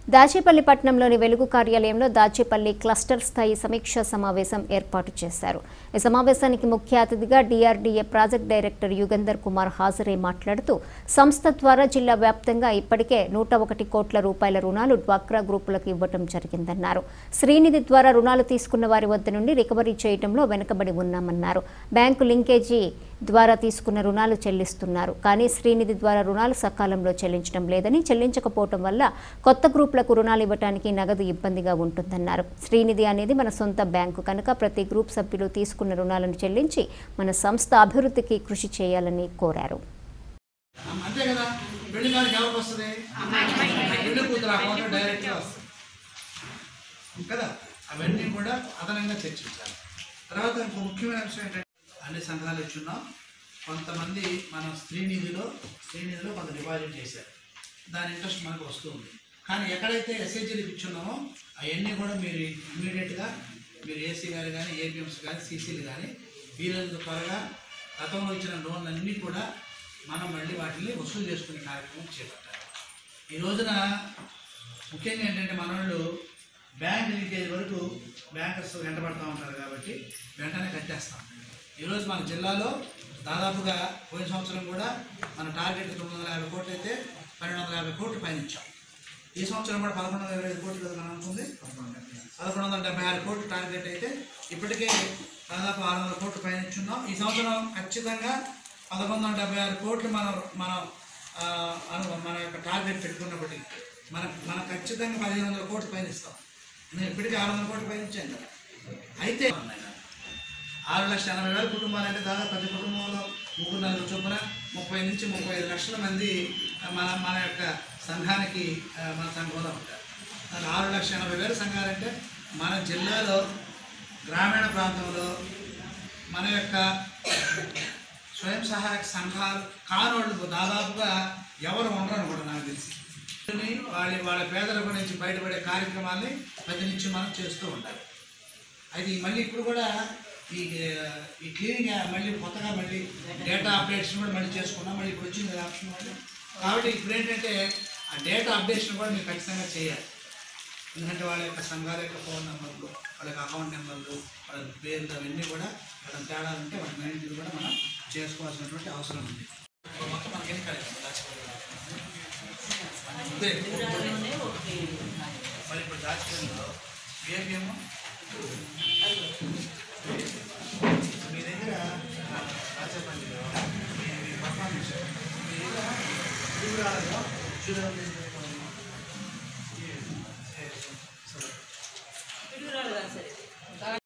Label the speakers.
Speaker 1: దాచేపల్లి పట్టణంలోని వెలుగు కార్యాలయంలో దాచేపల్లి క్లస్టర్ స్థాయి సమీక్షా సమావేశం ఏర్పాటు చేశారు ఈ సమావేశానికి ముఖ్య అతిథిగా DRDA project director Yugandhar Kumar హాజరై మాట్లాడుతూ సంస్థ ద్వారా జిల్లా వ్యాప్తంగా ఇప్పటికే నూట ఒకటి కోట్ల రూపాయల రుణాలు డ్వాక్రా గ్రూపులకు ఇవ్వడం జరిగిందన్నారు శ్రీనిధి ద్వారా రుణాలు తీసుకున్న వారి వద్ద నుండి రికవరీ చేయడంలో వెనుకబడి ఉన్నామన్నారు బ్యాంకు లింకేజీ ద్వారా తీసుకున్న రుణాలు చెల్లిస్తున్నారు కానీ శ్రీనిధి ద్వారా రుణాలు సకాలంలో చెల్లించడం లేదని చెల్లించకపోవడం వల్ల కొత్త గ్రూపులకు రుణాలు ఇవ్వడానికి నగదు ఇబ్బందిగా ఉంటుందన్నారు శ్రీనిధి అనేది మన సొంత బ్యాంకు కనుక ప్రతి గ్రూప్ సభ్యులు తీసుకున్న రుణాలను చెల్లించి మన సంస్థ అభివృద్ధికి కృషి చేయాలని కోరారు
Speaker 2: అంతే కదా పెళ్లి కాడికి ఎవరికి వస్తుంది పెళ్లి కూతురు అకౌంట్ డైరెక్ట్గా వస్తుంది కదా అవన్నీ కూడా అదనంగా చర్చించాలి తర్వాత ఇంకో ముఖ్యమైన విషయం ఏంటంటే అన్ని సంఘాలు ఇచ్చున్నాం కొంతమంది మనం శ్రీనిధిలో శ్రీనిధిలో కొంత డిపాజిట్ చేశారు దాని ఇంట్రెస్ట్ మనకు వస్తుంది కానీ ఎక్కడైతే ఎస్హెచ్జీలకు ఇచ్చున్నామో అవన్నీ కూడా మీరు ఇమీడియట్గా మీరు ఏసీ గారు కానీ ఏపీఎంస్ కానీ సీసీలు కానీ వీలైనంత త్వరగా గతంలో ఇచ్చిన లోన్లన్నీ కూడా మనం మళ్ళీ వాటిని వసూలు చేసుకునే కార్యక్రమం చేపట్టాలి ఈ రోజున ముఖ్యంగా ఏంటంటే మన వాళ్ళు బ్యాంక్ లీకేజ్ వరకు బ్యాంకర్స్ వెంటబడతా ఉంటారు కాబట్టి వెంటనే కట్టేస్తాం ఈరోజు మన జిల్లాలో దాదాపుగా పోయిన సంవత్సరం కూడా మన టార్గెట్ తొమ్మిది వందల యాభై కోట్లు అయితే పన్నెండు వందల యాభై కోట్లు పైన ఇచ్చాం ఈ సంవత్సరం కూడా పదకొండు వందల ఇరవై ఐదు కోట్లు కదా మనం అనుకుంది పదకొండు వందల డెబ్బై ఆరు కోట్లు టార్గెట్ అయితే ఇప్పటికే దాదాపు ఆరు వందల కోట్లు పైన ఇచ్చున్నాం ఈ సంవత్సరం ఖచ్చితంగా పదకొండు వందల డెబ్బై ఆరు కోట్లు మనం మనం ఆ, అను మన యొక్క టార్గెట్ పెట్టుకున్నప్పటికీ మన మనం ఖచ్చితంగా పదిహేను వందల కోట్లు పైన ఇస్తాం నేను ఇప్పటికీ ఆరు వందల కోట్లు పైన ఇచ్చాను కదా అయితే ఆరు లక్షల ఎనభై వేల కుటుంబాలు అంటే దాదాపు ప్రతి కుటుంబంలో ముగ్గురు నలుగురు చొప్పున ముప్పై నుంచి ముప్పై ఐదు లక్షల మంది ఆ, మన మన యొక్క సంఘానికి ఆ, మన సంఘంలో ఉంటారు దాని ఆరు లక్షల ఎనభై వేల సంఘాలంటే మన జిల్లాలో గ్రామీణ ప్రాంతంలో మన యొక్క స్వయం సహాయక సంఘాలు కానోళ్ళు దాదాపుగా ఎవరు ఉండరు కూడా నాకు తెలిసి వాళ్ళ వాళ్ళ పేదల నుంచి బయటపడే కార్యక్రమాల్ని ప్రతినిత్యం మనం చేస్తూ ఉండాలి అయితే మళ్ళీ ఇప్పుడు కూడా ఈ ఈ క్లీనింగ్ మళ్ళీ కొత్తగా మళ్ళీ డేటా అప్డేట్స్ కూడా మళ్ళీ చేసుకున్నాం మళ్ళీ ఇప్పుడు వచ్చింది కదా ఆప్షన్ మళ్ళీ కాబట్టి ఇప్పుడు ఏంటంటే ఆ డేటా అప్డేషన్ కూడా మీరు ఖచ్చితంగా చేయాలి ఎందుకంటే వాళ్ళ యొక్క సంఘాల యొక్క ఫోన్ నెంబర్లు వాళ్ళ యొక్క అకౌంట్ నెంబర్లు వాళ్ళ పేర్లు అవన్నీ కూడా వాళ్ళ తేడా ఉంటే వాటి మెయింటైన్ కూడా మనం చేసుకోవాల్సినటువంటి అవసరం ఉంది ఇప్పుడు మొత్తం మనకి ఎన్ని కార్యక్రమాలు దాచిపోయి ఇదే. మరి ఇప్పుడు దాచిపోయినలో ఏపీఎం మీ దగ్గర దాచేపల్లిలో మీ మీ పర్ఫార్మెన్స్ మీ దగ్గర వివరాలలో చూడాలి